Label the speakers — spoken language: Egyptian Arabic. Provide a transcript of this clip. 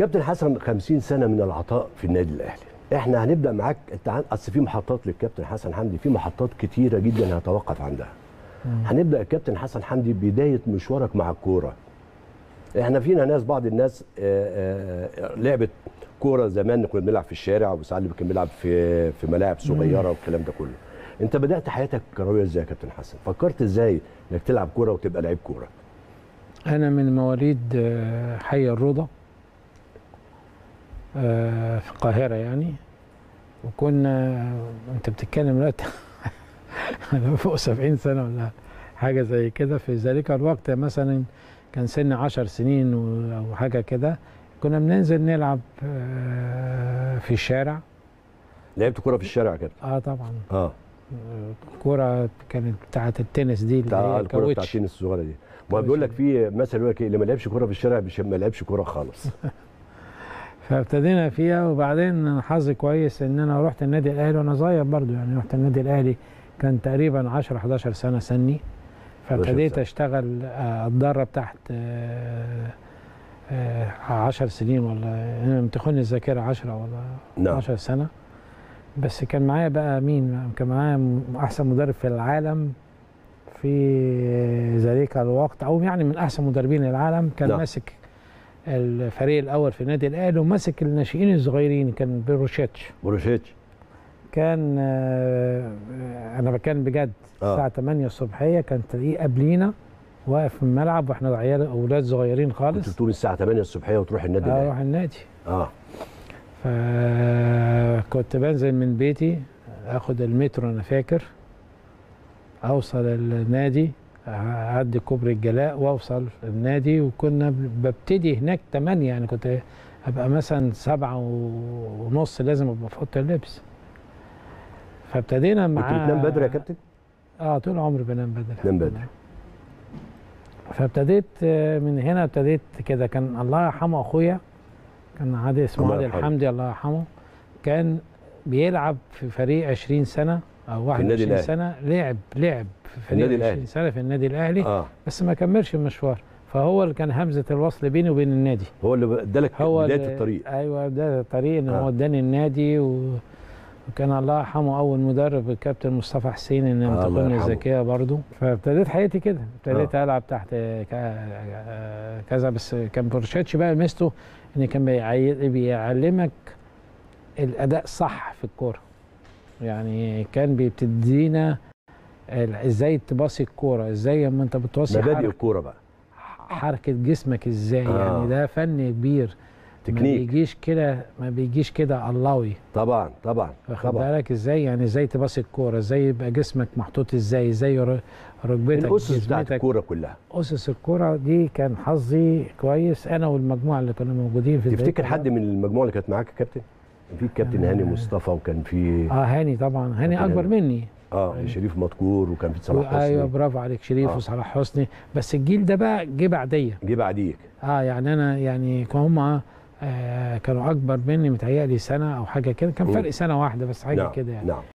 Speaker 1: كابتن حسن 50 سنه من العطاء في النادي الاهلي احنا هنبدا معاك انت عن- اصل في محطات للكابتن حسن حمدي في محطات كتيره جدا هتوقف عندها هنبدا الكابتن حسن حمدي بدايه مشوارك مع الكوره احنا فينا ناس بعض الناس آه، آه، لعبت كوره زمان كنا بنلعب في الشارع وساعات اللي كان بيلعب في في ملاعب صغيره والكلام ده كله انت بدات حياتك الكرويه ازاي يا كابتن حسن فكرت ازاي انك تلعب كوره وتبقى لعيب كوره
Speaker 2: انا من مواليد آه، حي الروضه آه، في القاهره يعني وكنا انت بتتكلم دلوقتي انا فوق 70 سنه ولا حاجه زي كده في ذلك الوقت مثلا كان سني 10 سنين و- او حاجه كده كنا بننزل نلعب آه، في الشارع
Speaker 1: لعبت كوره في الشارع يا كابتن
Speaker 2: اه طبعا
Speaker 1: اه
Speaker 2: الكوره كانت بتاعه التنس دي اللي
Speaker 1: بتاع
Speaker 2: هي
Speaker 1: الكوره بتاع
Speaker 2: الكاوتش
Speaker 1: التنس الصغيره دي ما بيقول لك في مثل يقول لك إيه، اللي ما لعبش كوره في الشارع مش ما لعبش كوره خالص
Speaker 2: فابتدينا فيها وبعدين أنا حظي كويس ان انا رحت النادي الاهلي وانا صغير برضو يعني رحت النادي الاهلي كان تقريبا 10 11 سنه سني
Speaker 1: 11
Speaker 2: فابتديت
Speaker 1: سنة.
Speaker 2: اشتغل آه، اتدرب تحت آه، آه، 10 سنين ولا انا متخوني الذاكره 10 ولا
Speaker 1: نعم
Speaker 2: 10 سنه بس كان معايا بقى مين كان معايا م- احسن مدرب في العالم في ذلك الوقت او يعني من احسن مدربين العالم كان
Speaker 1: نعم.
Speaker 2: ماسك الفريق الاول في النادي الاهلي وماسك الناشئين الصغيرين كان بيروشيتش
Speaker 1: بروشيتش
Speaker 2: كان آه، انا بتكلم بجد
Speaker 1: آه.
Speaker 2: الساعه 8 الصبحيه كان تلاقيه قبلينا واقف في الملعب واحنا عيال اولاد صغيرين
Speaker 1: كنت
Speaker 2: خالص
Speaker 1: بتقوم الساعه 8 الصبحيه وتروح النادي الاهلي
Speaker 2: اروح النادي
Speaker 1: اه
Speaker 2: فكنت بنزل من بيتي اخد المترو انا فاكر اوصل النادي اعدي كوبري الجلاء واوصل النادي وكنا ببتدي هناك 8 يعني كنت ابقى مثلا سبعة ونص لازم ابقى في اوضه اللبس فابتدينا
Speaker 1: كنت
Speaker 2: مع
Speaker 1: بتنام بدري يا كابتن
Speaker 2: اه طول عمري بنام بدري
Speaker 1: تنام
Speaker 2: الحمد
Speaker 1: بدري.
Speaker 2: لله. فابتديت آه، من هنا ابتديت كده كان الله يرحمه اخويا كان عادي اسمه
Speaker 1: الله
Speaker 2: عادل
Speaker 1: يرحمه.
Speaker 2: الحمدي الله يرحمه كان بيلعب في فريق 20 سنه او
Speaker 1: النادي
Speaker 2: 21
Speaker 1: الأهلي.
Speaker 2: سنه لعب لعب في فريق
Speaker 1: النادي
Speaker 2: 20
Speaker 1: الأهلي.
Speaker 2: سنه في النادي الاهلي
Speaker 1: اه
Speaker 2: بس ما كملش المشوار فهو اللي كان همزه الوصل بيني وبين النادي
Speaker 1: هو اللي ادالك
Speaker 2: هو
Speaker 1: بدايه
Speaker 2: اللي-
Speaker 1: الطريق
Speaker 2: ايوه بدايه الطريق ان
Speaker 1: آه.
Speaker 2: هو اداني النادي و... وكان الله يرحمه اول مدرب الكابتن مصطفى حسين ان
Speaker 1: آه، الله
Speaker 2: منتقلني
Speaker 1: يرحمه.
Speaker 2: الذكيه برضو فابتديت حياتي كده ابتديت العب تحت ك- كذا بس كان بورشاتش بقى ميزته ان كان بيعي- بيعلمك الاداء صح في الكوره يعني كان بيبتدينا ال- ازاي تباصي الكوره ازاي لما انت بتباصي
Speaker 1: مبادئ
Speaker 2: حركة,
Speaker 1: الكوره بقى
Speaker 2: حركه جسمك ازاي
Speaker 1: آه.
Speaker 2: يعني ده فن كبير ما
Speaker 1: تكنيك
Speaker 2: بيجيش كده ما بيجيش كده اللهوي
Speaker 1: طبعا طبعا
Speaker 2: واخد
Speaker 1: طبعا
Speaker 2: بالك ازاي يعني ازاي تباصي الكوره ازاي يبقى جسمك محطوط ازاي ازاي ر- ركبتك
Speaker 1: الاسس بتاعت
Speaker 2: جسمتك
Speaker 1: الكوره كلها
Speaker 2: اسس الكوره دي كان حظي كويس انا والمجموعه اللي كنا موجودين في
Speaker 1: تفتكر
Speaker 2: ذلك
Speaker 1: حد من المجموعه اللي كانت معاك يا كابتن كان في الكابتن هاني مصطفى وكان في
Speaker 2: اه هاني طبعا هاني
Speaker 1: كابتن
Speaker 2: اكبر
Speaker 1: هاني.
Speaker 2: مني
Speaker 1: اه
Speaker 2: أيوة.
Speaker 1: شريف مدكور وكان في صلاح
Speaker 2: ايوه
Speaker 1: حسني
Speaker 2: برافو عليك شريف
Speaker 1: آه.
Speaker 2: وصلاح حسني بس الجيل ده بقى جه بعديه
Speaker 1: جه بعديك
Speaker 2: اه يعني انا يعني كانوا هم آه كانوا اكبر مني متهيألي سنه او حاجه كده كان
Speaker 1: مم.
Speaker 2: فرق سنه واحده بس حاجه
Speaker 1: نعم
Speaker 2: كده يعني
Speaker 1: نعم